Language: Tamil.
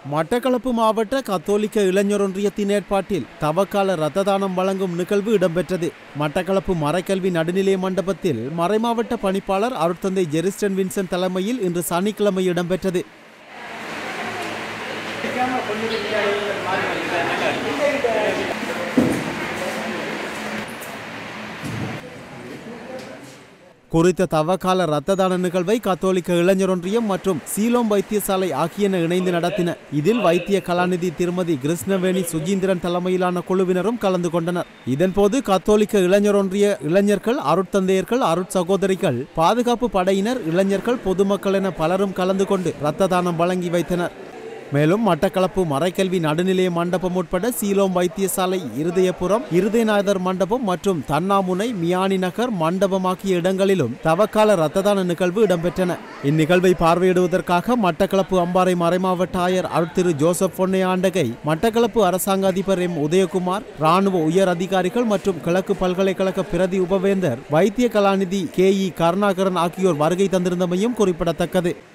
மட்டக்களப்பு மாவட்ட கத்தோலிக்க இளைஞர் ஒன்றியத்தின் ஏற்பாட்டில் தவக்கால இரத்த தானம் வழங்கும் நிகழ்வு இடம்பெற்றது மட்டக்களப்பு மறைக்கல்வி நடுநிலைய மண்டபத்தில் மறைமாவட்ட பணிப்பாளர் அருட்தந்தை ஜெரிஸ்டன் வின்சன் தலைமையில் இன்று சனிக்கிழமை இடம்பெற்றது குறித்த தவக்கால இரத்த தான நிகழ்வை கத்தோலிக்க இளைஞர் ஒன்றியம் மற்றும் சீலோம் வைத்தியசாலை ஆகியன இணைந்து நடத்தின இதில் வைத்திய கலாநிதி திருமதி கிருஷ்ணவேணி சுஜீந்திரன் தலைமையிலான குழுவினரும் கலந்து கொண்டனர் இதன்போது கத்தோலிக்க இளைஞர் ஒன்றிய இளைஞர்கள் அருட்தந்தையர்கள் அருட்சகோதரிகள் பாதுகாப்பு படையினர் இளைஞர்கள் பொதுமக்கள் என பலரும் கலந்து கொண்டு இரத்த தானம் வழங்கி வைத்தனர் மேலும் மட்டக்களப்பு மறைக்கல்வி நடுநிலைய மண்டபம் உட்பட சீலோம் வைத்தியசாலை இருதயபுரம் இருதயநாதர் மண்டபம் மற்றும் தன்னாமுனை மியானி நகர் மண்டபம் ஆகிய இடங்களிலும் தவக்கால இரத்ததான நிகழ்வு இடம்பெற்றன இந்நிகழ்வை பார்வையிடுவதற்காக மட்டக்களப்பு அம்பாறை மறைமாவட்ட ஆயர் அருட்திரு ஜோசப் பொன்னை ஆண்டகை மட்டக்களப்பு அரசாங்க அதிபர் எம் உதயகுமார் ராணுவ உயர் அதிகாரிகள் மற்றும் கிழக்கு பல்கலைக்கழக பிரதி உபவேந்தர் வைத்திய கலாநிதி கே இ கருணாகரன் ஆகியோர் வருகை தந்திருந்தமையும் குறிப்பிடத்தக்கது